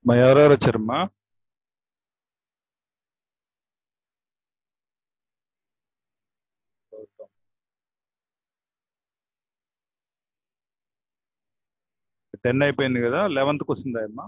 మా ఎవరెవరు వచ్చారమ్మా టెన్ అయిపోయింది కదా లెవెన్త్కి వస్తుందా అమ్మా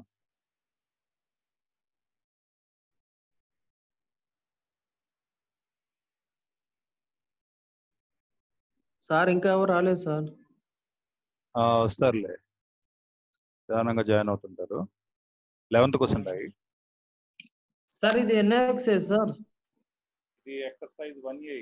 సార్ ఇంకా ఎవరు రాలేదు సార్ ఆ, వస్తారులే నిదానంగా జాయిన్ అవుతుంటారు లెవెన్త్కి వస్తుంటాయి సార్ ఇది ఎన్నో ఎక్సైజ్ సార్ ఇది exercise one A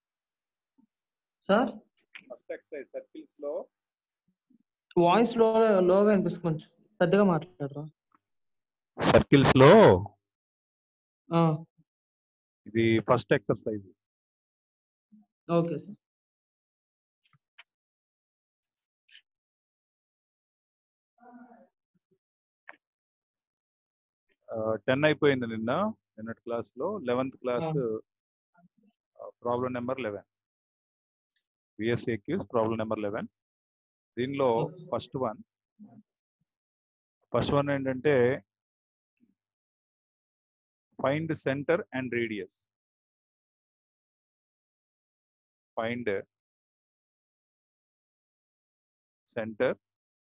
sir first exercise circles లో వాయిస్ లో లోగా అనిపిస్తుంది కొంచెం పెద్దగా మాట్లాడరా సర్కిల్స్ లో ఆ, ఇది first exercise okay sir ten అయిపోయింది నిన్న నిన్నటి క్లాస్ లో eleventh class problem number eleven BSc క్యూస్ ప్రాబ్లం నెంబర్ లెవెన్ దీనిలో ఫస్ట్ వన్ ఫస్ట్ వన్ ఏంటంటే find centre and radius find centre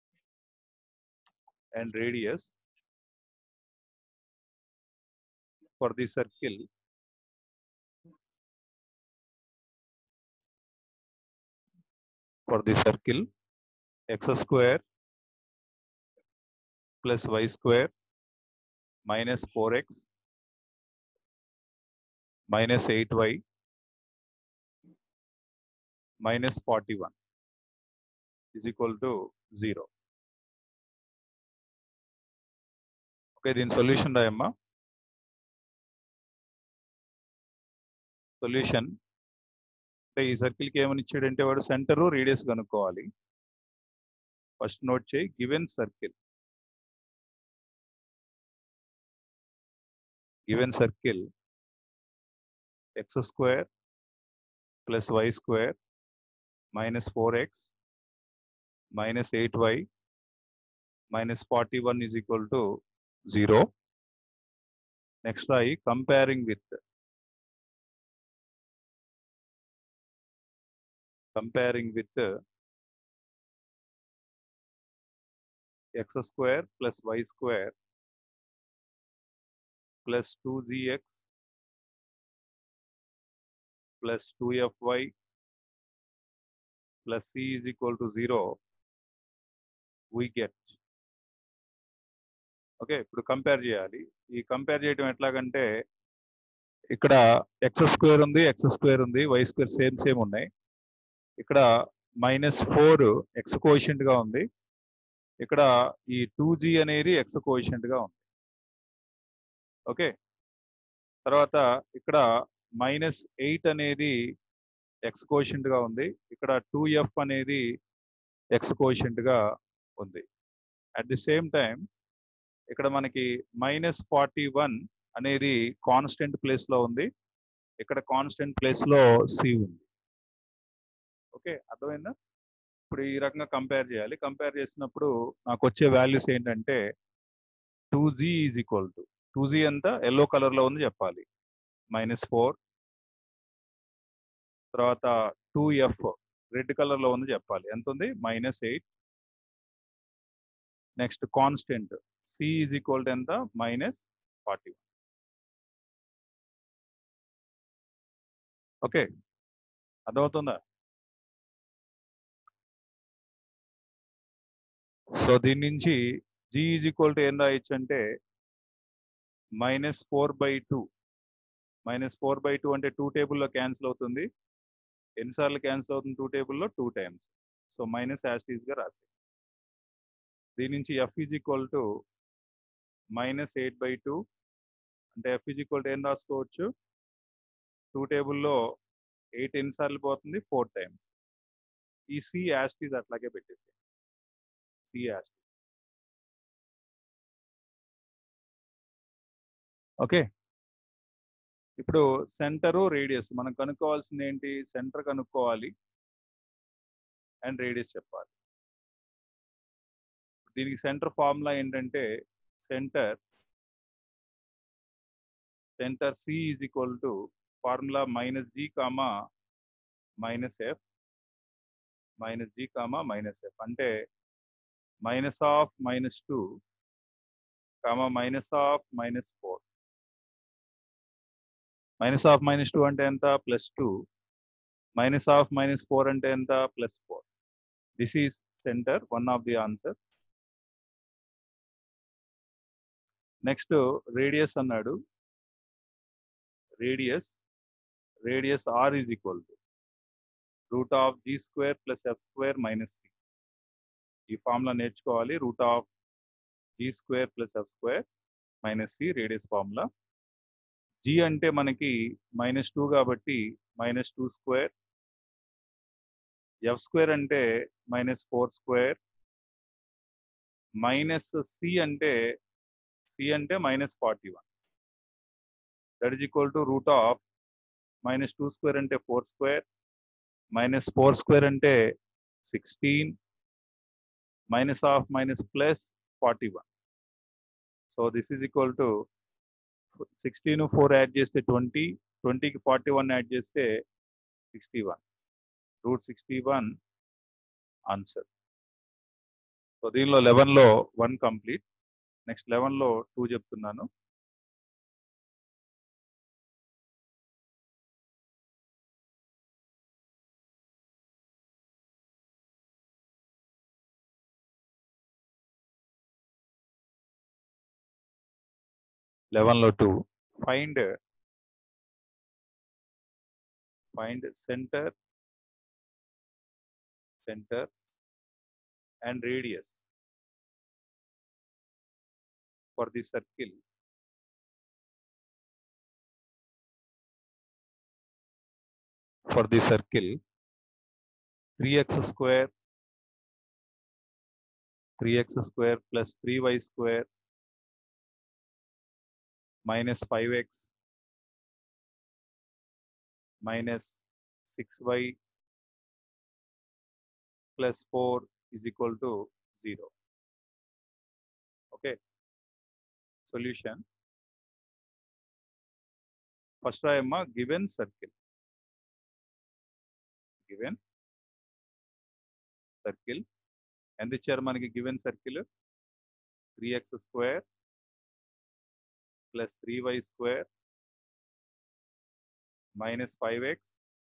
and radius for the circle for the circle x square plus y square minus 4x minus 8y minus 41 is equal to 0. Okay, దీని solution రాయమ్మా solution అంటే ఈ సర్కిల్కి ఏమని ఇచ్చాడంటే వాడు centre radius కనుక్కోవాలి first note చేయి given circle given circle x square plus y square minus four x minus eight y minus forty one is equal to zero next రాయి comparing with comparing with uh, x square plus y square plus 2gx plus 2fy plus c is equal to 0 we get okay ఇప్పుడు compare చేయాలి ఈ compare చేయడం ఎట్లాగంటే ఇక్కడ x square ఉంది x square ఉంది y square same same ఉన్నాయి ఇక్కడ మైనస్ ఫోర్ ఎక్స్ కోషియంట్ గా ఉంది ఇక్కడ ఈ టూ జీ అనేది ఎక్స్ కోషియంట్ గా ఉంది ఓకే తర్వాత ఇక్కడ మైనస్ ఎయిట్ అనేది ఎక్స్ కోషియంట్ గా ఉంది ఇక్కడ టూ ఎఫ్ అనేది ఎక్స్ కోషియంట్ గా ఉంది అట్ ది సేమ్ టైం ఇక్కడ మనకి మైనస్ ఫార్టీ వన్ అనేది కాన్స్టెంట్ ప్లేస్ లో ఉంది ఇక్కడ కాన్స్టెంట్ ప్లేస్ లో సి ఉంది ఓకే అర్థమైందా ఇప్పుడు ఈ రకంగా కంపేర్ చేయాలి కంపేర్ చేసినప్పుడు నాకు వచ్చే వాల్యూస్ ఏంటంటే two g is equal to two g అంతా ఎల్లో కలర్లో ఉంది చెప్పాలి మైనస్ ఫోర్ తర్వాత టూ ఎఫ్ రెడ్ కలర్లో ఉంది చెప్పాలి ఎంత ఉంది minus eight next constant c is equal to ఎంత మైనస్ ఫార్టీ ఓకే అర్థమవుతుందా సో దీని నుంచి జీ ఈజ్ ఈక్వల్ టు ఏం రాయొచ్చు అంటే minus four by two minus four by two అంటే టూ టేబుల్లో క్యాన్సిల్ అవుతుంది ఎన్నిసార్లు క్యాన్సిల్ అవుతుంది టూ టేబుల్లో టూ టైమ్స్ సో మైనస్ యాస్టీస్గా రాసి దీని నుంచి f is equal to minus eight by two అంటే ఎఫ్ ఈజ్ ఈక్వల్ టు ఏం రాసుకోవచ్చు టూ టేబుల్లో ఎయిట్ ఎన్నిసార్లు పోతుంది ఫోర్ టైమ్స్ ఈ సి యాస్టీస్ అట్లాగే పెట్టేసి సి యాస్టీస్ ఓకే ఇప్పుడు సెంటరు రేడియస్ మనం కనుక్కోవాల్సింది ఏంటి సెంటర్ కనుక్కోవాలి అండ్ రేడియస్ చెప్పాలి దీనికి సెంటర్ ఫార్ములా ఏంటంటే centre center C is equal to formula minus G comma minus F minus G comma minus F అంటే minus of minus two comma minus of minus four minus of minus two అంటే ఎంత plus two minus of minus four అంటే ఎంత plus four this is centre one of the answer next radius అన్నాడు radius radius r is equal to root of g square plus f square minus c ఈ formula నేర్చుకోవాలి root of g square plus f square minus c radius formula g అంటే మనకి minus two కాబట్టి minus two square f square అంటే minus four square minus c అంటే c అంటే minus forty one that is equal to root of minus two square అంటే four square minus four square అంటే sixteen minus of minus plus forty one so this is equal to sixteen four add చేస్తే twenty ట్వంటీకి forty one add చేస్తే sixty one root sixty one answer so దీనిలో లెవెన్లో one complete next లెవెన్లో two చెప్తున్నాను లెవెన్లో two find find centre centre and radius for the circle for the circle three x square three x square plus three y square minus 5x minus 6y plus 4 is equal to 0. Okay. Solution. First I am a given circle. Given circle. And the chair మనకి given circle 3x square plus 3y square minus 5x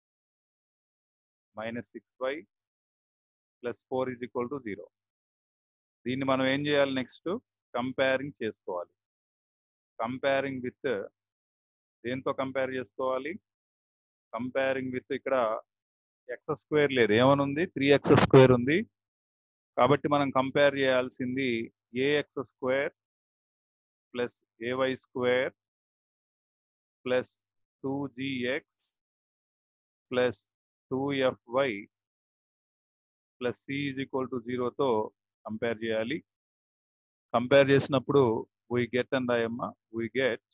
minus 6y plus 4 is equal to 0. దీన్ని మనం ఏం చేయాలి next comparing చేసుకోవాలి comparing with దేంతో compare చేసుకోవాలి comparing with ఇక్కడ x square లేదు ఏమనుంది త్రీ ఎక్స్ స్క్వేర్ ఉంది కాబట్టి మనం కంపేర్ చేయాల్సింది a x square plus ay square plus 2gx plus 2fy plus c is equal to 0 తో కంపేర్ చేయాలి కంపేర్ చేసినప్పుడు వీ గెట్ అండ్ అయ్యమ్మ వీ గెట్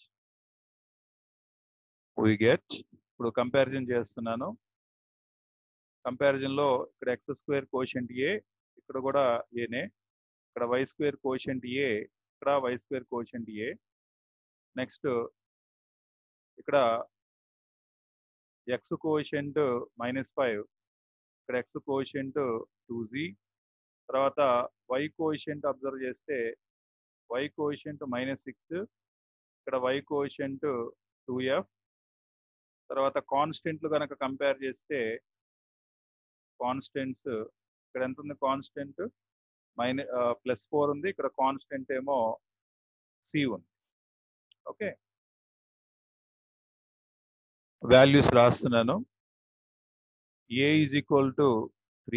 వీ గెట్ ఇప్పుడు కంపారిజన్ చేస్తున్నాను కంపారిజన్లో ఇక్కడ ఎక్స్ స్క్వేర్ కోషంట్ ఏ ఇక్కడ కూడా ఏనే ఇక్కడ వై స్క్వేర్ కోషంట్ ఏ ఇక్కడ y square coefficient a next ఇక్కడ ఎక్స్ కోషంట్ మైనస్ ఫైవ్ ఇక్కడ ఎక్స్ కోషంట్ టూ జీ తర్వాత వై కోషంట్ అబ్జర్వ్ చేస్తే వై కోషంట్ మైనస్ సిక్స్ ఇక్కడ వై కోషంట్ టూ ఎఫ్ తర్వాత కాన్స్టెంట్లు కనుక కంపేర్ చేస్తే కాన్స్టెంట్స్ ఇక్కడ ఎంత ఉంది కాన్స్టెంట్ మైనస్ ప్లస్ ఫోర్ ఉంది ఇక్కడ కాన్స్టెంట్ ఏమో సి ఉంది ఓకే వాల్యూస్ రాస్తున్నాను a is equal to three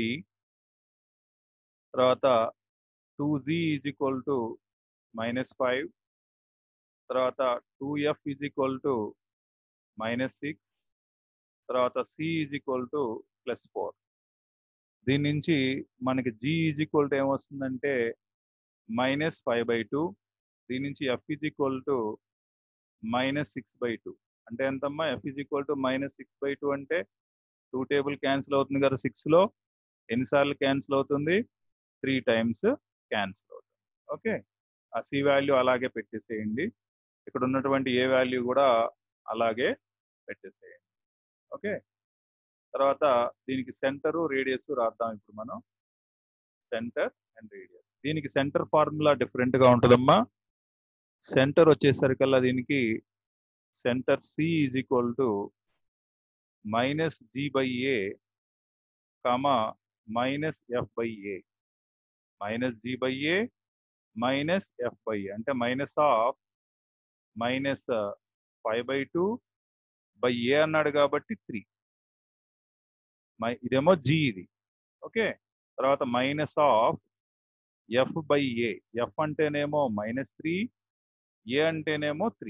తర్వాత two g is equal to minus five తర్వాత two f is equal to minus six తర్వాత c is equal to plus four దీని నుంచి మనకి జీ ఈజ్ ఈక్వల్ టు ఏమొస్తుందంటే minus five by two దీని నుంచి f is equal to minus six by two అంటే ఎంతమ్మా f is equal to minus six by two అంటే టూ టేబుల్ క్యాన్సిల్ అవుతుంది కదా సిక్స్లో ఎన్నిసార్లు క్యాన్సిల్ అవుతుంది త్రీ టైమ్స్ క్యాన్సిల్ అవుతుంది ఓకే ఆ సి వాల్యూ అలాగే పెట్టేసేయండి ఇక్కడ ఉన్నటువంటి ఏ వాల్యూ కూడా అలాగే పెట్టేసేయండి ఓకే తర్వాత దీనికి సెంటరు రేడియస్ రాద్దాం ఇప్పుడు మనం సెంటర్ అండ్ రేడియస్ దీనికి సెంటర్ ఫార్ములా డిఫరెంట్ గా ఉంటుందమ్మా సెంటర్ వచ్చేసరికల్లా దీనికి centre c is equal to minus g by a comma minus f by a minus g by a minus f by a అంటే minus of minus five by two by a అన్నాడు కాబట్టి three మై ఇదేమో g ఇది okay తర్వాత minus of f by a f అంటేనేమో minus three a అంటేనేమో three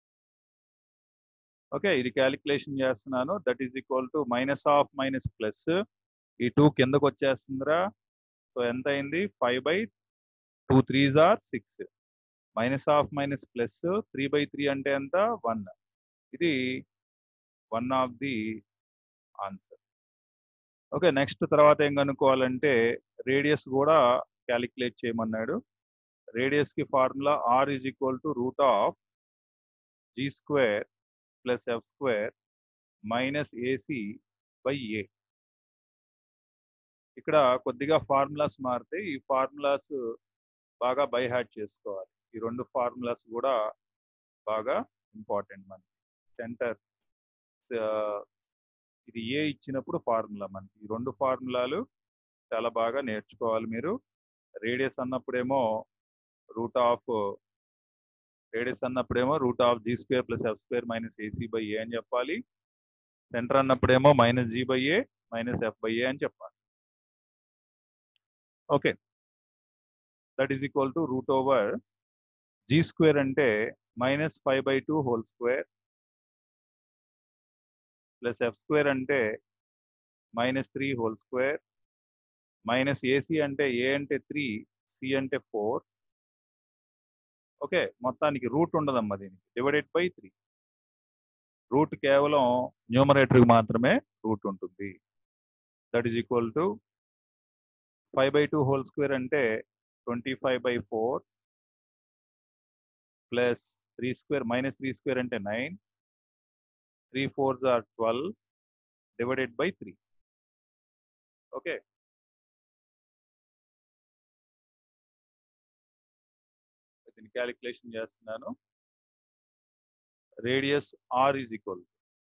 okay ఇది క్యాలిక్యులేషన్ చేస్తున్నాను that is equal to minus of minus plus ఈ టూ కిందకు వచ్చేస్తుందిరా సో ఎంత అయింది five by two threes are six minus of minus plus three by three అంటే ఎంత వన్ ఇది one of the answer okay next తర్వాత ఏం కనుక్కోవాలంటే రేడియస్ కూడా క్యాలిక్యులేట్ చేయమన్నాడు రేడియస్ కి formula r is equal to root of g square plus f square minus ac by a ఇక్కడ కొద్దిగా ఫార్ములాస్ మారితే ఈ ఫార్ములాస్ బాగా బై హ్యాట్ చేసుకోవాలి ఈ రెండు ఫార్ములాస్ కూడా బాగా ఇంపార్టెంట్ మనకి సెంటర్ ఇది ఏ ఇచ్చినప్పుడు ఫార్ములా మనకి ఈ రెండు ఫార్ములాలు చాలా బాగా నేర్చుకోవాలి మీరు రేడియస్ అన్నప్పుడేమో రూట్ ఆఫ్ రేడియస్ అన్నప్పుడేమో root of g square plus f square minus ac by a అని చెప్పాలి సెంటర్ అన్నప్పుడేమో minus g by a minus f by a అని చెప్పాలి okay that is equal to root over g square అంటే minus five by two whole square plus f square అంటే minus three whole square minus ac అంటే a అంటే three c అంటే four okay మొత్తానికి route ఉండదమ్మా దీనికి డివైడెడ్ బై త్రీ రూట్ కేవలం న్యూమరేటర్కి మాత్రమే రూట్ ఉంటుంది that is equal to five by two whole square అంటే twenty five by four plus three square minus three square అంటే nine three fours are twelve divided by three okay దీన్ని calculation చేస్తున్నాను radius r is equal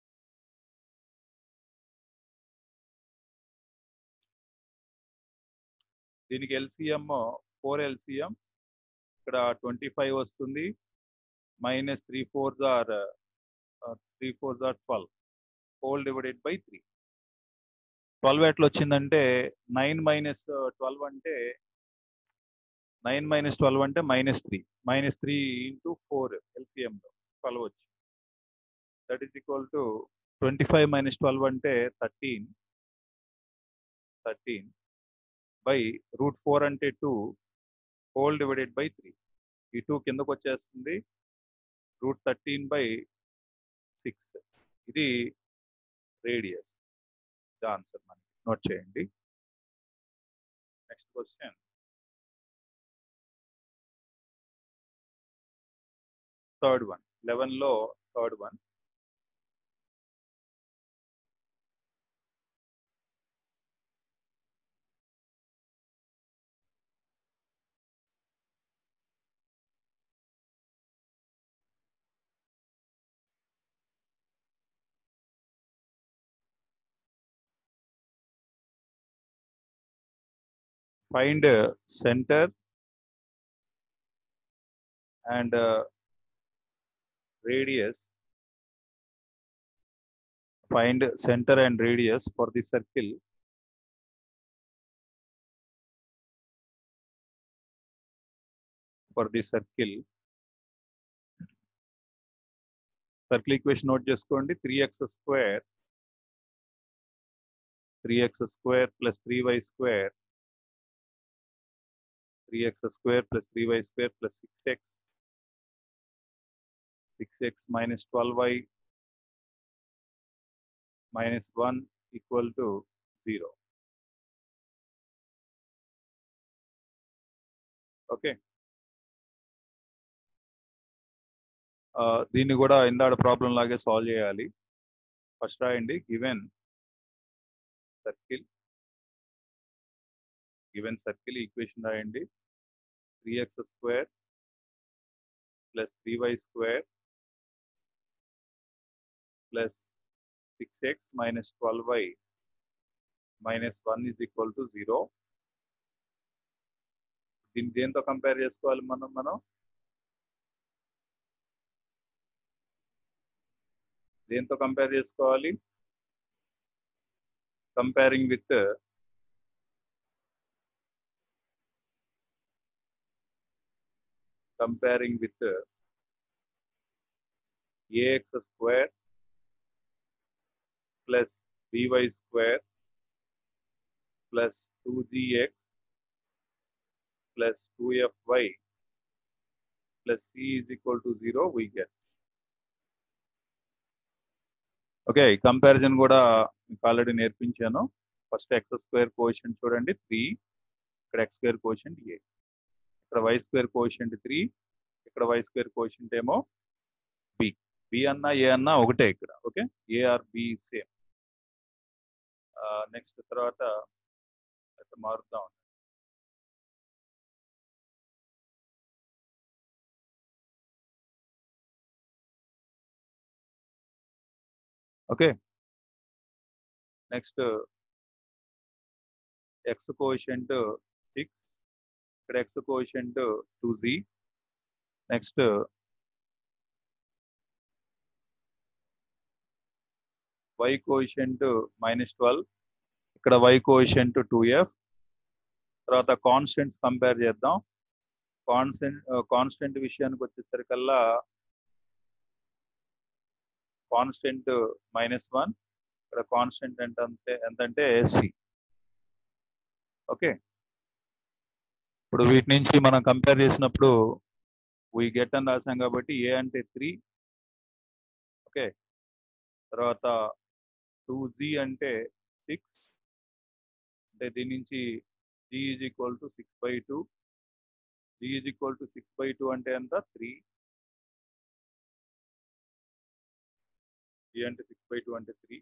దీనికి LCM four LCM ఇక్కడ twenty five వస్తుంది minus three fours are three fours are twelve whole divided by three twelve ఎట్లా వచ్చిందంటే nine minus twelve అంటే nine minus twelve అంటే minus three minus three into four ఎల్సిఎంలో twelve వచ్చి that is equal to twenty five minus twelve అంటే thirteen thirteen by root four అంటే two whole divided by three ఈ two కిందకు వచ్చేస్తుంది root thirteen by six ఇది radius answer మనకి note చేయండి నెక్స్ట్ క్వశ్చన్ థర్డ్ వన్ లెవెన్లో third one find uh, center and uh, radius find center and radius for the circle for the circle circle equation note చేసుకోండి 3x square 3x square plus 3y square 3x square plus 3y square plus 6x 6x minus 12y minus 1 equal to 0. Okay. దీన్ని కూడా ఇందాడ problem లాగే solve చేయాలి first రాయండి given circle given circle equation రాయండి three x square plus three y square plus six x minus twelve y minus one is equal to zero దీన్ని దేంతో compare చేసుకోవాలి మనం మనం దేంతో కంపేర్ చేసుకోవాలి comparing with comparing with a x square plus b y square plus two g x plus two f y plus c is equal to zero we get okay comparison కూడా మీకు already నేర్పించాను ఫస్ట్ ఎక్స్ స్క్వేర్ కోషెంట్ చూడండి three ఇక్కడ x square quotient a ఇక్కడ y square quotient three ఇక్కడ y square quotient ఏమో b b అన్నా a అన్నా ఒకటే ఇక్కడ okay a or b same next తర్వాత మారుతా ఉంది okay next x quotient six ఇక్కడ x quotient two g next y quotient minus twelve ఇక్కడ వై కోషెంట్ టూ ఎఫ్ తర్వాత కాన్స్టెంట్స్ కంపేర్ చేద్దాం కాన్స్టెంట్ కాన్స్టెంట్ విషయానికి వచ్చేసరికల్లా కాన్స్టెంట్ మైనస్ వన్ ఇక్కడ కాన్స్టెంట్ అంటే ఎంతంటే సి ఓకే ఇప్పుడు వీటి నుంచి మనం కంపేర్ చేసినప్పుడు వీ గెట్ అని రాసాం కాబట్టి ఏ అంటే త్రీ ఓకే తర్వాత టూ జీ అంటే సిక్స్ అంటే దీని నుంచి g is equal to six by two g is equal to six by two అంటే ఎంత త్రీ జీ అంటే సిక్స్ బై టూ అంటే three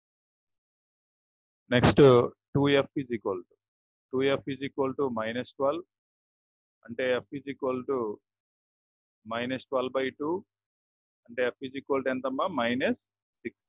next two f is equal to two f is equal to minus twelve అంటే f is equal to minus twelve by two అంటే f is equal to ఎంతమ్మా minus six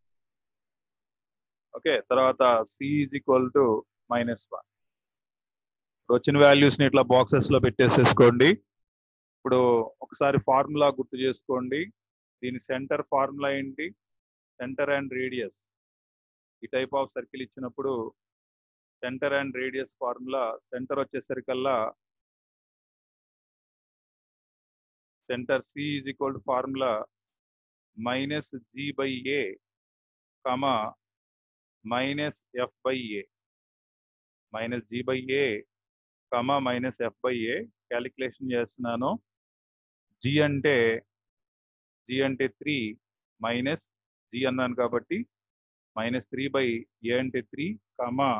okay తర్వాత c is equal to minus one వచ్చిన వాల్యూస్ని ఇట్లా బాక్సెస్లో పెట్టేసేసుకోండి ఇప్పుడు ఒకసారి formula గుర్తు చేసుకోండి దీని సెంటర్ ఫార్ములా ఏంటి సెంటర్ అండ్ రేడియస్ ఈ టైప్ ఆఫ్ సర్కిల్ ఇచ్చినప్పుడు centre and radius formula centre వచ్చేసరికల్లా centre c is equal to formula minus g by a comma minus f by a minus g by a comma minus f by a calculation చేస్తున్నాను g అంటే g అంటే three minus g అన్నాను కాబట్టి minus three by a అంటే three comma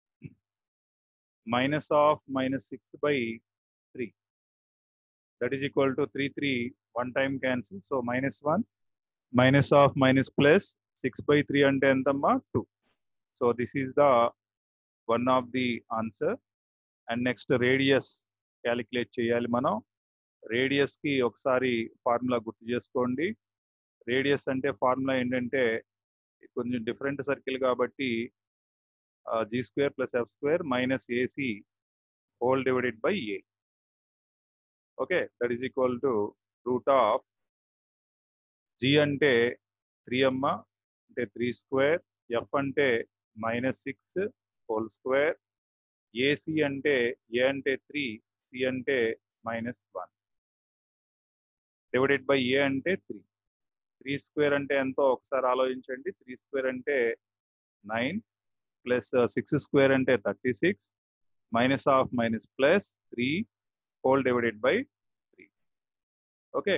minus of minus six by three that is equal to three three one time cancel so minus one minus of minus plus six by three అంటే ఎంతమ్మా two so this is the one of the answer and next radius calculate చేయాలి మనం రేడియస్కి ఒకసారి formula గుర్తు చేసుకోండి radius అంటే formula ఏంటంటే కొంచెం డిఫరెంట్ సర్కిల్ కాబట్టి g square plus f square minus ac whole divided by a okay that is equal to root of g అంటే త్రీ అమ్మ అంటే త్రీ స్క్వేర్ ఎఫ్ అంటే minus six whole square ac అంటే a అంటే three c అంటే minus one divided by a అంటే three three square అంటే ఎంతో ఒకసారి ఆలోచించండి త్రీ స్క్వేర్ అంటే నైన్ ప్లస్ సిక్స్ స్క్వేర్ అంటే thirty six minus of minus plus three whole divided by three okay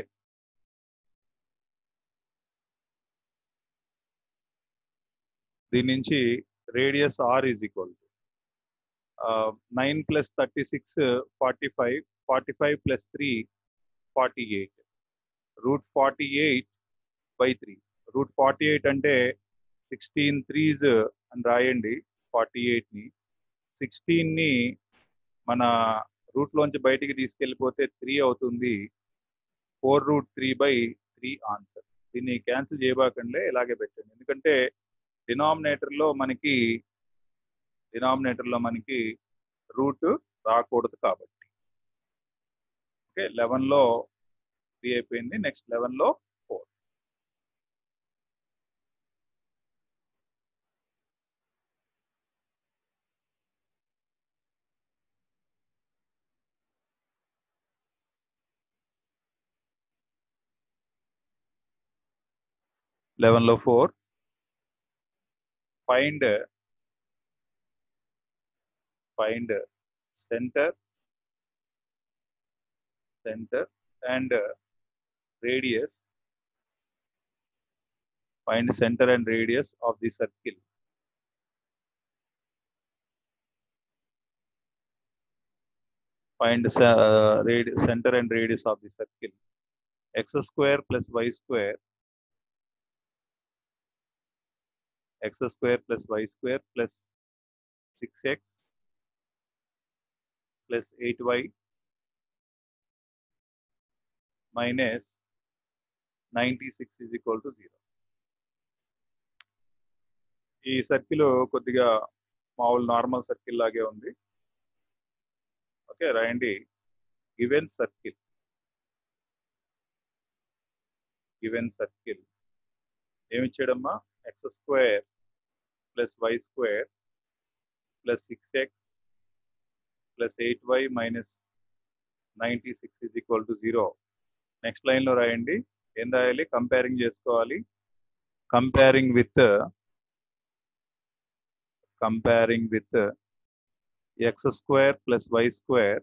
దీని నుంచి radius r is equal to nine plus thirty six forty five forty five plus three forty eight root forty eight by three root forty eight అంటే sixteen threes అని రాయండి forty ఎయిట్ని సిక్స్టీన్ని మన రూట్లోంచి బయటికి తీసుకెళ్ళిపోతే త్రీ అవుతుంది four root three by three answer దీన్ని క్యాన్సిల్ చేయబాకండి ఇలాగే పెట్టండి ఎందుకంటే డినామినేటర్లో మనకి డినామినేటర్లో మనకి రూట్ రాకూడదు కాబట్టి ఓకే లెవెన్లో త్రీ అయిపోయింది నెక్స్ట్ లెవెన్లో ఫోర్ లెవెన్లో four find find centre center and uh, radius find center and radius of the circle find uh, radi center and radius of the circle x square plus y square x square plus y square plus 6x plus 8y minus 96 is equal to 0. ఈ circle కొద్దిగా మామూలు normal circle లాగే ఉంది okay రాయండి given circle given circle ఏమి ఇచ్చాడమ్మా x square plus y square plus six x plus eight y minus ninety six is equal to zero next లైన్లో రాయండి ఏం రాయాలి కంపేరింగ్ చేసుకోవాలి comparing with comparing with x square plus y square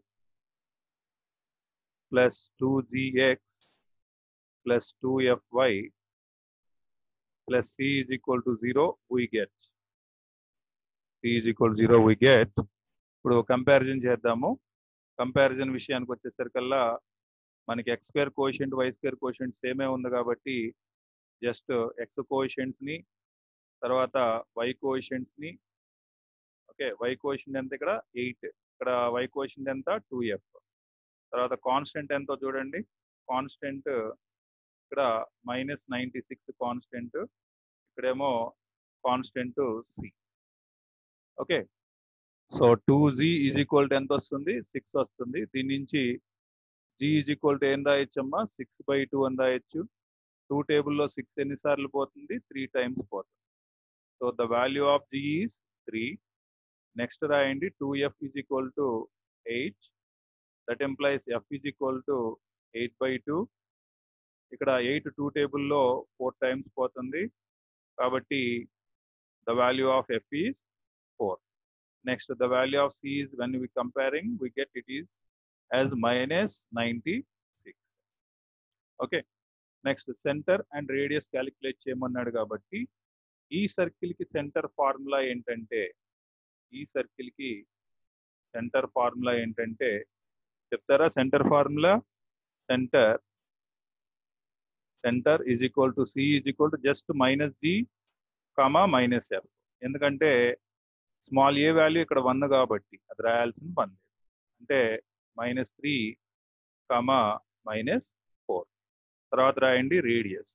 plus two g x plus two f y plus c is equal to zero we get c is equal zero we get ఇప్పుడు comparison చేద్దాము comparison విషయానికి వచ్చేసరికల్లా మనకి x square quotient why square quotient సేమే ఉంది కాబట్టి just x కోషెంట్స్ని తర్వాత వై కోషెంట్స్ని ఓకే వై కోషెంట్ ఎంత ఇక్కడ ఎయిట్ ఇక్కడ వై కోషెంట్ ఎంత టూ ఎఫ్ తర్వాత కాన్స్టెంట్ ఎంతో చూడండి కాన్స్టెంట్ ఇక్కడ మైనస్ నైంటీ సిక్స్ కాన్స్టెంట్ ఇక్కడేమో constant c okay so two g is equal to ఎంత వస్తుంది సిక్స్ వస్తుంది దీని నుంచి జీ ఈజ్ ఈక్వల్ టు ఏం రాయొచ్చమ్మా సిక్స్ బై టూ అని రాయొచ్చు టూ టేబుల్లో సిక్స్ ఎన్నిసార్లు పోతుంది త్రీ టైమ్స్ పోతుంది so the value of g is three next రాయండి two f is equal to eight that implies f is equal to eight by two ఇక్కడ eight two టేబుల్లో four times పోతుంది కాబట్టి the value of f is four next the value of c is when we comparing we get it is as minus ninety six okay next centre and radius calculate చేయమన్నాడు కాబట్టి ఈ సర్కిల్కి centre formula ఏంటంటే ఈ సర్కిల్కి centre formula ఏంటంటే చెప్తారా centre formula centre centre is equal to c is equal to just minus g comma minus f ఎందుకంటే small a value ఇక్కడ one కాబట్టి అది రాయాల్సిన పని లేదు అంటే minus three comma minus four తర్వాత రాయండి radius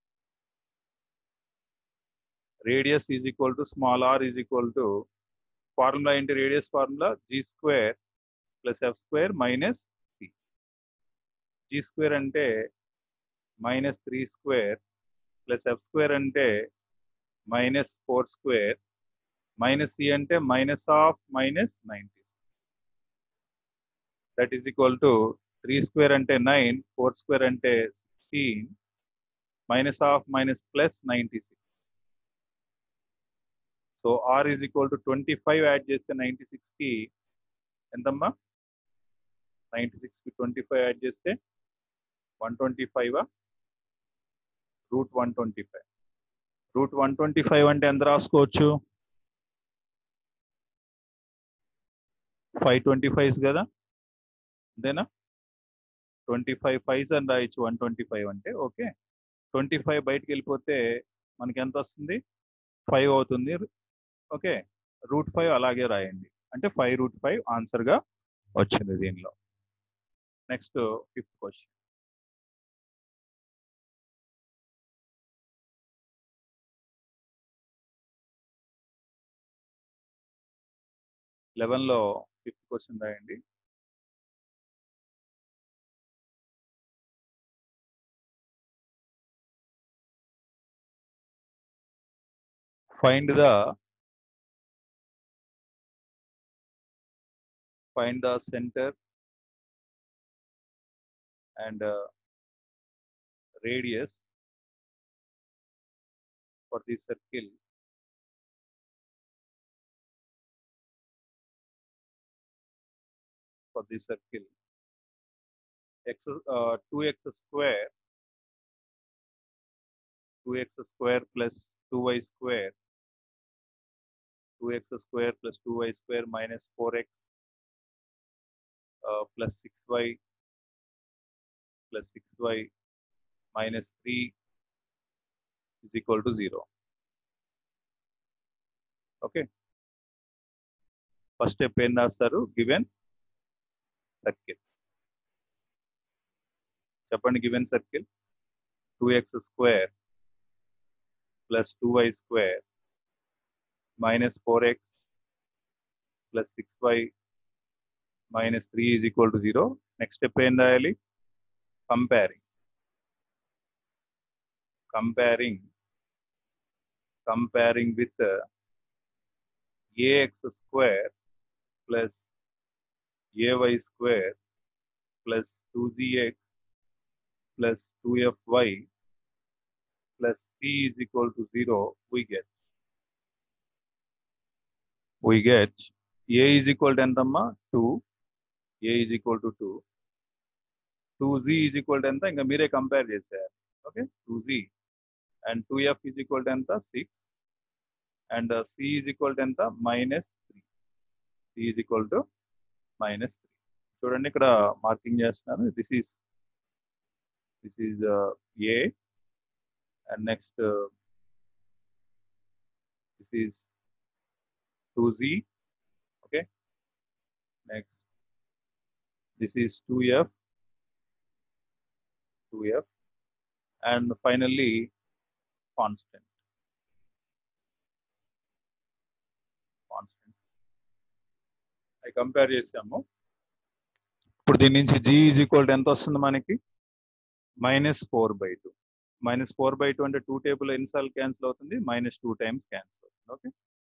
radius is equal to small r is equal to formula ఏంటి radius formula g square plus f square minus c g square అంటే minus three square plus f square అంటే minus four square minus c అంటే minus of minus ninety that is equal to three square అంటే nine four square అంటే sixteen minus of minus plus ninety six so r is equal to twenty five add చేస్తే ninety సిక్స్కి ఎంతమ్మా ninety సిక్స్కి twenty five add చేస్తే one twenty five root one twenty five root one twenty five అంటే ఎంత రాసుకోవచ్చు five twenty fives కదా అంతేనా ట్వంటీ ఫైవ్ ఫైవ్ అని రాయొచ్చు వన్ ట్వంటీ ఫైవ్ అంటే ఓకే ట్వంటీ ఫైవ్ బయటికి వెళ్ళిపోతే మనకి ఎంత వస్తుంది ఫైవ్ అవుతుంది ఓకే రూట్ ఫైవ్ అలాగే రాయండి అంటే ఫైవ్ రూట్ ఫైవ్ ఆన్సర్గా వచ్చింది దీనిలో నెక్స్ట్ ఫిఫ్త్ క్వశ్చన్ లెవెన్లో ఫిఫ్త్ క్వశ్చన్ రాయండి find the find the center and uh, radius for the circle for the circle x uh, 2x square 2x square plus 2y square 2x square plus 2y square minus 4x uh, plus 6y plus 6y minus 3 is equal to 0. Okay. First step ఏం రాస్తారు given circle చెప్పండి given circle two x square plus two y square minus 4x plus 6y minus 3 is equal to 0. Next step ఏం రాయాలి comparing comparing comparing with uh, ax square plus ay square plus 2gx plus 2fy plus c is equal to 0 we get we get a is equal to ఎంతమ్మా 2 a is equal to 2 2z is equal to ఎంత ఇంకా మీరే compare చేసేయాలి okay 2z and 2f is equal to ఎంత 6 and c is equal to ఎంత minus 3 c is equal to minus 3 చూడండి ఇక్కడ marking చేస్తున్నాను this is this is a and next this is 2z okay next this is 2f 2f and finally constant constant I compare చేసాము ఇప్పుడు దీని నుంచి g is equal to ఎంత వస్తుంది మనకి minus four by two minus four by two అంటే two table ఎన్నిసార్లు cancel అవుతుంది మైనస్ టూ టైమ్స్ క్యాన్సిల్ అవుతుంది ఓకే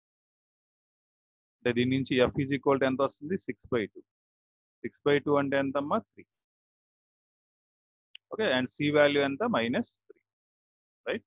అంటే దీని నుంచి ఎఫ్ ఈజ్ ఈక్వల్ టు ఎంత వస్తుంది six by two six by two అంటే ఎంతమ్మా three okay and c value ఎంత మైనస్ త్రీ రైట్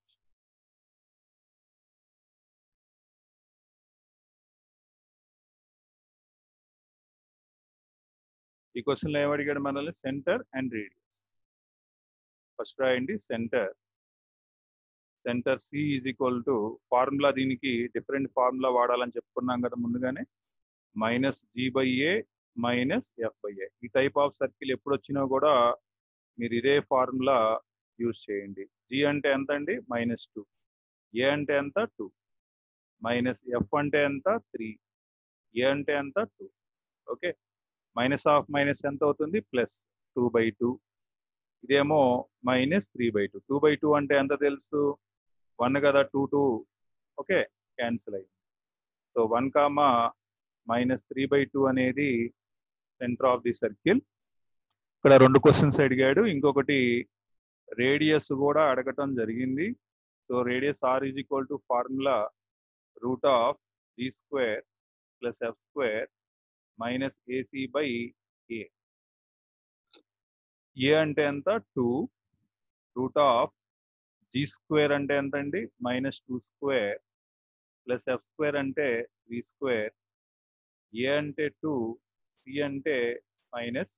ఈ క్వశ్చన్లో ఏమడిగాడు మనల్ని సెంటర్ అండ్ రేడియస్ ఫస్ట్ రాయండి centre centre c is equal to formula దీనికి డిఫరెంట్ ఫార్ములా వాడాలని చెప్పుకున్నాం కదా ముందుగానే minus g by a minus f by a ఈ టైప్ ఆఫ్ సర్కిల్ ఎప్పుడు వచ్చినా కూడా మీరు ఇదే ఫార్ములా యూజ్ చేయండి జీ అంటే ఎంత అండి మైనస్ టూ ఏ అంటే ఎంత టూ మైనస్ ఎఫ్ అంటే ఎంత త్రీ ఏ అంటే ఎంత two okay minus of minus ఎంత అవుతుంది ప్లస్ టూ బై టూ ఇదేమో minus three by two two by two అంటే ఎంత తెలుసు వన్ కదా టూ టూ ఓకే క్యాన్సిల్ అయింది so one comma minus three by two అనేది సెంటర్ ఆఫ్ ది సర్కిల్ ఇక్కడ రెండు క్వశ్చన్స్ అడిగాడు ఇంకొకటి రేడియస్ కూడా అడగటం జరిగింది so radius r is equal to formula root of g square plus f square minus ac by a a అంటే ఎంత two root of g square అంటే ఎంత అండి minus two square plus f square అంటే three square a అంటే two c అంటే minus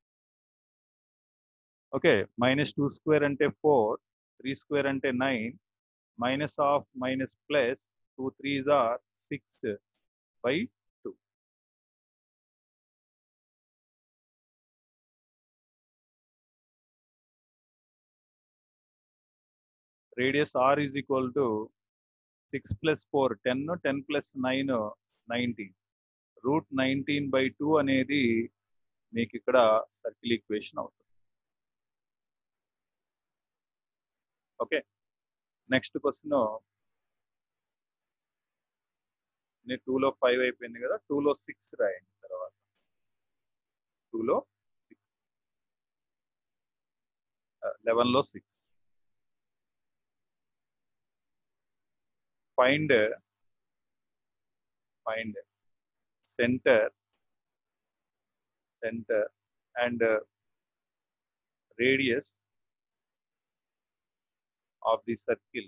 okay minus two square అంటే four three square అంటే nine minus of minus plus two threes are six by two radius r is equal to six plus four ten ten plus nine nineteen root nineteen by two అనేది మీకు ఇక్కడ circle equation అవుతుంది okay next question టూలో five అయిపోయింది కదా టూలో six రాయండి తర్వాత టూలో సిక్స్ లెవెన్లో six find find centre centre and radius of the circle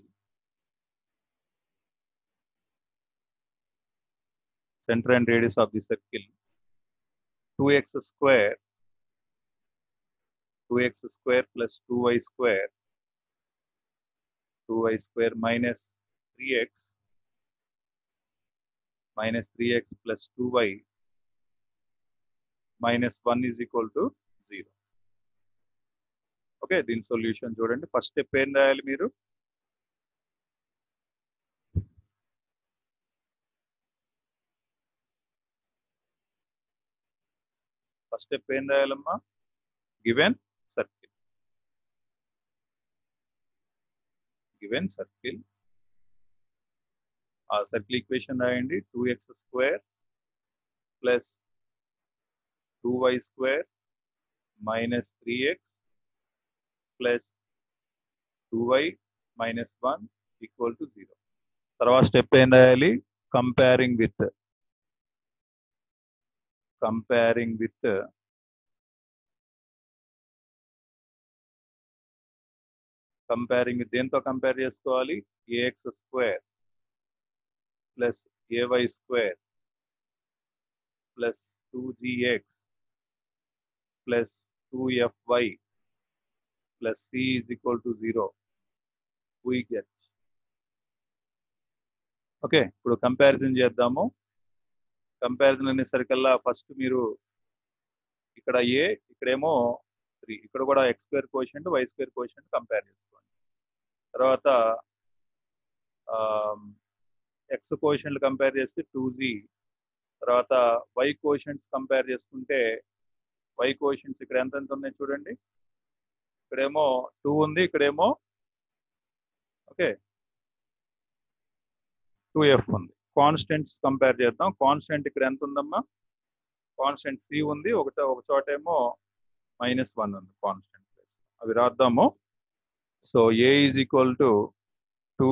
center and radius of the circle 2x square 2x square plus 2y square 2y square minus 3x minus 3x plus 2y minus 1 is equal to 0 okay దీని solution చూడండి first step ఏం రాయాలి మీరు first step ఏం రాయాలమ్మా given circle given circle ఆ circle equation రాయండి two x square plus two y square minus three x plus two y minus one equal to zero తర్వాత స్టెప్ ఏం రాయాలి comparing with comparing with comparing with దేంతో compare చేసుకోవాలి a x square plus a y square plus two g x plus two f y plus c is equal to 0 we get okay ఇప్పుడు comparison చేద్దాము comparison అనేసరికల్లా first మీరు ఇక్కడ ఏ ఇక్కడేమో త్రీ ఇక్కడ కూడా x square quotient y square quotient compare చేసుకోండి తర్వాత ఎక్స్ కోషంట్లు కంపేర్ చేస్తే టూ జీ తర్వాత వై కోషంట్స్ కంపేర్ చేసుకుంటే వై కోషంట్స్ ఇక్కడ ఎంత ఎంత ఉన్నాయి చూడండి ఇక్కడేమో టూ ఉంది ఇక్కడేమో ఓకే టూ ఎఫ్ ఉంది కాన్స్టెంట్స్ కంపేర్ చేద్దాం కాన్స్టెంట్ ఇక్కడ ఎంత ఉందమ్మా కాన్స్టెంట్ సి ఉంది ఒకట ఒక చోట ఏమో మైనస్ వన్ ఉంది కాన్స్టెంట్ అవి రాద్దాము so a is equal to two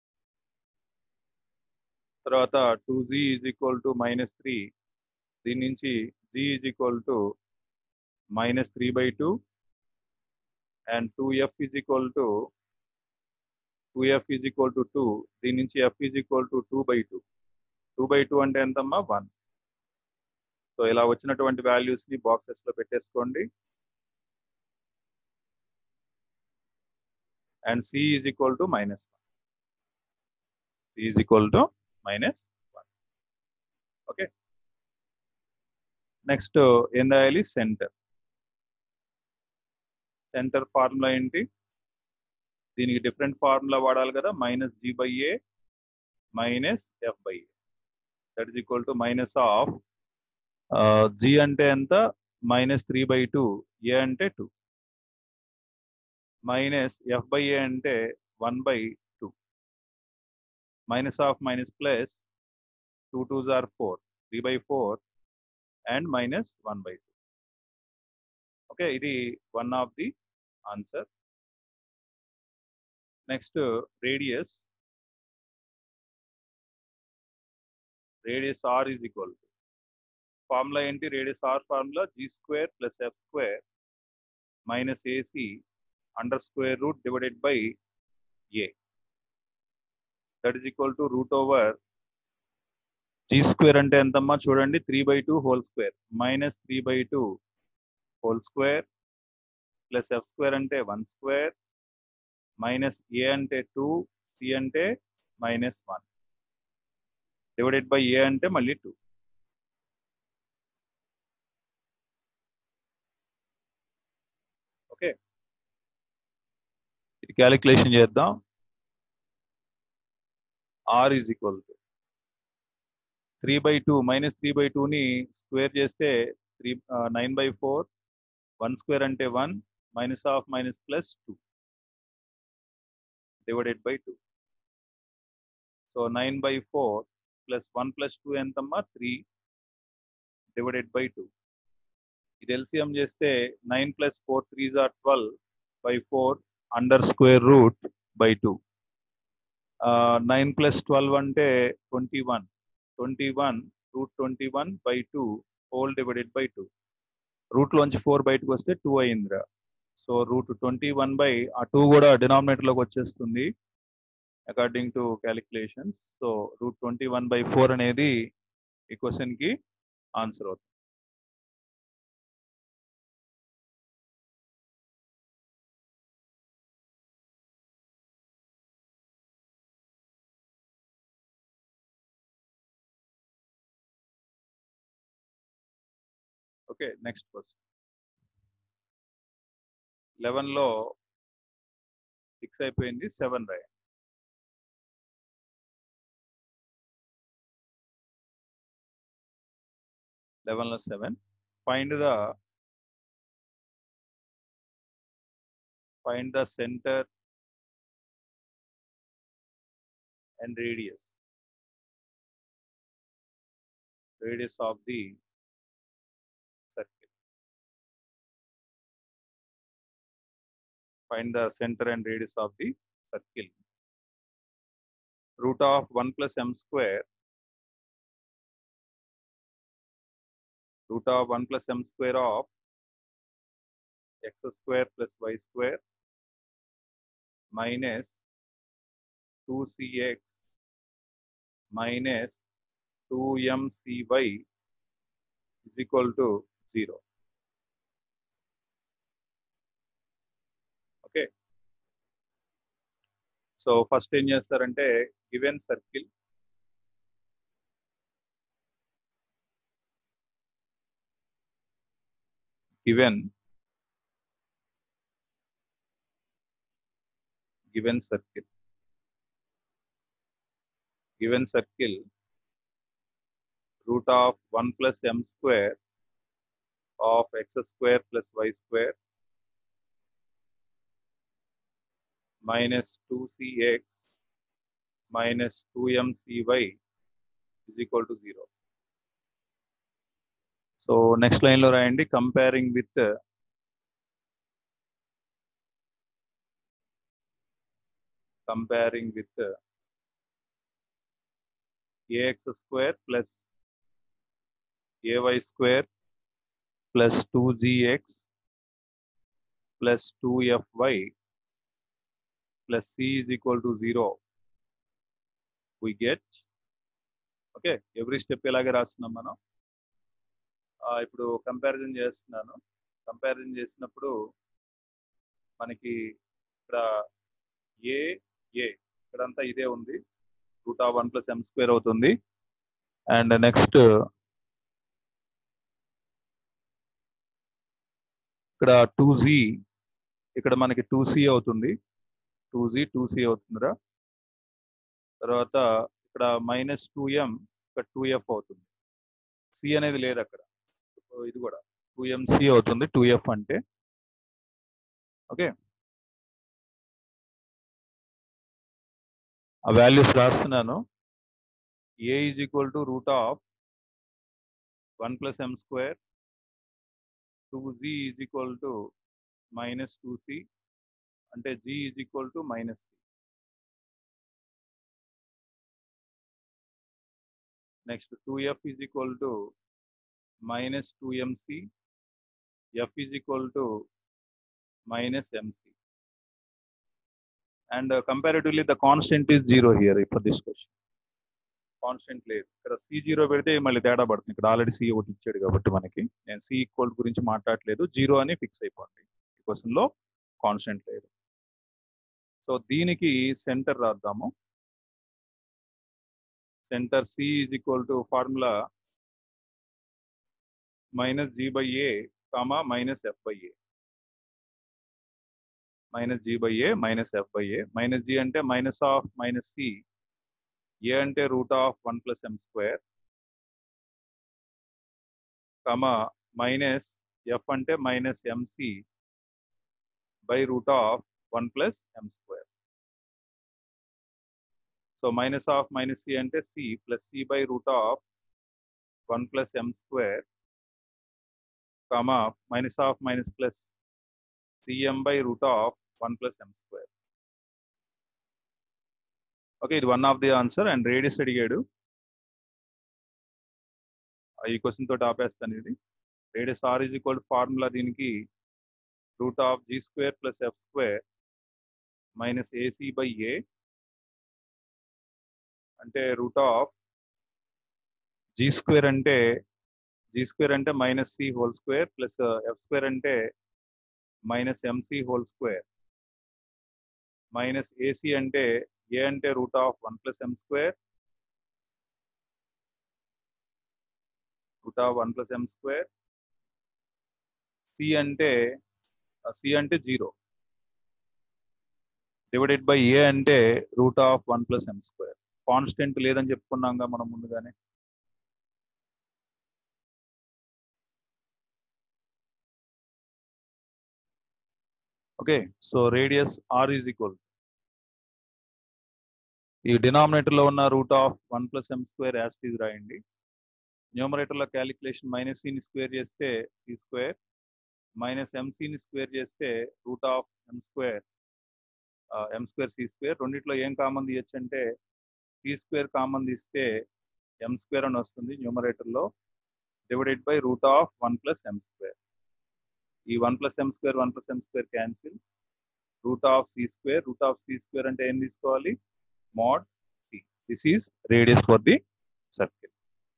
తర్వాత two g is equal to minus three దీని నుంచి g is equal to minus three by two and 2f is equal to 2f is equal to 2 దీని నుంచి f is equal to 2 by 2 2 by 2 అంటే ఎంతమ్మా 1 so ఇలా వచ్చినటువంటి values ని boxes లో పెట్టేసుకోండి and c is equal to minus 1 c is equal to minus 1 okay next ఏం రాయాలి సెంటర్ సెంటర్ ఫార్ములా ఏంటి దీనికి డిఫరెంట్ ఫార్ములా వాడాలి కదా minus g by a minus f by a that is equal to minus of g అంటే ఎంత minus three by two a అంటే two minus f by a అంటే one by two minus of minus plus two twos are four three by four and minus one by two okay ఇది one of the answer next radius radius r is equal to formula ఏంటి radius r formula g square plus f square minus ac under square root divided by a that is equal to root over g square అంటే ఎంతమ్మా చూడండి three by two whole square minus three by two whole square plus f square అంటే one square minus a అంటే two c అంటే minus one divided by a అంటే మళ్ళీ two okay ఇది calculation చేద్దాం r is equal to three by two minus three by టూని square చేస్తే three nine by four one square అంటే one minus of minus plus two divided by two so nine by four plus one plus two ఎంతమ్మా three divided by two ఇది LCM చేస్తే nine plus four threes are twelve by four under square root by two nine plus twelve అంటే twenty one twenty one root twenty one by two whole divided by two రూట్లోంచి four బయటకు వస్తే two అయిందిరా so root twenty one by ఆ two కూడా డినామినేటర్లోకి వచ్చేస్తుంది according to calculations so root twenty one by four అనేది ఈ క్వశ్చన్కి ఆన్సర్ అవుతుంది ఓకే నెక్స్ట్ క్వశ్చన్ లెవెన్లో సిక్స్ అయిపోయింది సెవెన్ రాయండి లెవెన్లో seven find the find the centre and radius radius of the circle. Find the center and radius of the circle. Root of 1 plus m square. Root of 1 plus m square of x square plus y square minus 2cx minus 2mcy is equal to 0. Okay so first ఏం చేస్తారంటే given circle given given circle given circle root of 1 plus m square of x square plus y square minus 2cx minus 2mcy is equal to 0. So next line lo రాయండి comparing with comparing with ax square plus ay square plus 2gx plus 2fy plus c is equal to 0 we get okay every step ఇలాగే రాస్తున్నాం మనం ఇప్పుడు comparison చేస్తున్నాను comparison చేసినప్పుడు మనకి ఇక్కడ ఏ ఏ ఇక్కడంతా ఇదే ఉంది root of one plus m square అవుతుంది అండ్ నెక్స్ట్ ఇక్కడ టూ జీ ఇక్కడ మనకి టూ సి అవుతుంది టూ జీ టూ సి అవుతుందిరా తర్వాత ఇక్కడ మైనస్ టూ ఎం ఇక్కడ టూ ఎఫ్ అవుతుంది సి అనేది లేదు అక్కడ ఇది కూడా టూ ఎంసి అవుతుంది టూ ఎఫ్ అంటే ఓకే ఆ వాల్యూస్ రాస్తున్నాను a is equal to root of one plus m square two g is equal to minus two c అంటే g is equal to minus c next two f is equal to minus two mc f is equal to minus mc and comparatively the constant is zero here for this question constant లేదు ఇక్కడ C zero పెడితే మళ్ళీ తేడా పడుతుంది ఇక్కడ already C ఒకటి ఇచ్చాడు కాబట్టి మనకి నేను సి ఈక్వల్ గురించి మాట్లాడలేదు జీరో అని ఫిక్స్ అయిపోండి ఈ క్వశ్చన్లో కాన్స్టెంట్ లేదు సో దీనికి సెంటర్ రాద్దాము centre c is equal to formula minus g by a comma minus f by a minus g by a minus f by a minus g అంటే minus of minus c a అంటే root of one plus m square comma minus f అంటే minus mc by root of one plus m square so minus of minus c అంటే c plus c by root of one plus m square comma minus of minus plus cm by root of one plus m square okay ఇది one of the answer and radius అడిగాడు ఈ question తోటి ఆపేస్తాను ఇది radius r is equal formula దీనికి root of g square plus f square minus ac by a అంటే root of g square అంటే g square అంటే minus c whole square plus f square అంటే minus mc whole square minus ac అంటే a అంటే root of one plus m square root of one plus m square c అంటే c అంటే zero divided by a అంటే root of one plus m square constant లేదని చెప్పుకున్నాంగా మనం ముందుగానే okay so radius r is equal ఈ denominator లో ఉన్న root of one plus m square as it is రాయండి న్యూమరేటర్ లో క్యాలిక్యులేషన్ మైనస్ సిని స్క్వేర్ చేస్తే సి స్క్వేర్ మైనస్ ఎంసీని స్క్వేర్ చేస్తే root of m square M square c square రెండిట్లో ఏం కామన్ తీయచ్చు అంటే సి స్క్వేర్ కామన్ తీస్తే ఎం స్క్వేర్ అని వస్తుంది న్యూమరేటర్ లో divided by root of one plus m square ఈ one plus m square one plus m square cancel root of c square root of c square అంటే ఏం తీసుకోవాలి mod c. This is radius for the circle.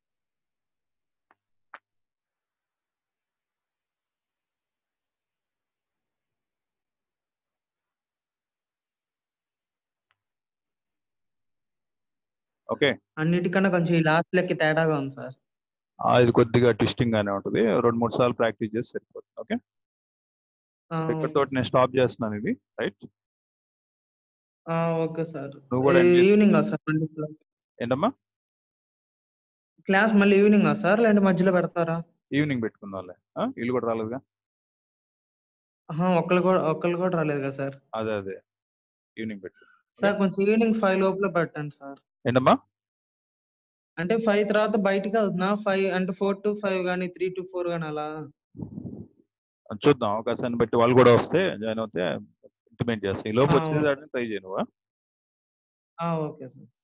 Okay అన్నిటికన్నా కొంచెం ఈ last లెక్క తేడాగా ఉంది సార్ ఇది కొద్దిగా ట్విస్టింగ్ గానే ఉంటుంది రెండు మూడు సార్లు ప్రాక్టీస్ చేసి సరిపోతుంది ఓకే ఆ, ఇక్కడతో నేను స్టాప్ చేస్తున్నాను ఇది రైట్ ఆ, ఓకే సార్ నువ్వు కూడా ఏం చేస్తావు? ఈవినింగ్ సార్ మళ్ళీ ఏంటమ్మా క్లాస్ మళ్ళీ ఈవినింగ్ సార్ లేదంటే మధ్యలో పెడతారా ఈవినింగ్ పెట్టుకుందాంలే ఆ? ఇల్లు కూడా రాలేదుగా ఆహా, ఒక్కళ్ళు కూడా ఒక్కళ్ళు కూడా రాలేదు కదా సార్ అదే అదే ఈవినింగ్ పెట్టు సార్ కొంచెం ఈవినింగ్ ఫైవ్ లోపల పెట్టండి సార్ ఏంటమ్మా అంటే ఫైవ్ తర్వాత బయటికి వెళ్తున్నా ఫైవ్ అంటే ఫోర్ టు ఫైవ్ కానీ త్రీ టు ఫోర్ కానీ అలా చూద్దాం అవకాశాన్ని బట్టి వాళ్ళు కూడా వస్తే జాయిన్ అవుతే ఇంటిమేట్ చేస్తాం ఈ లోపు ఆ, వచ్చేది ఓకే. ట్రై చేయను ఆ, ఓకే సార్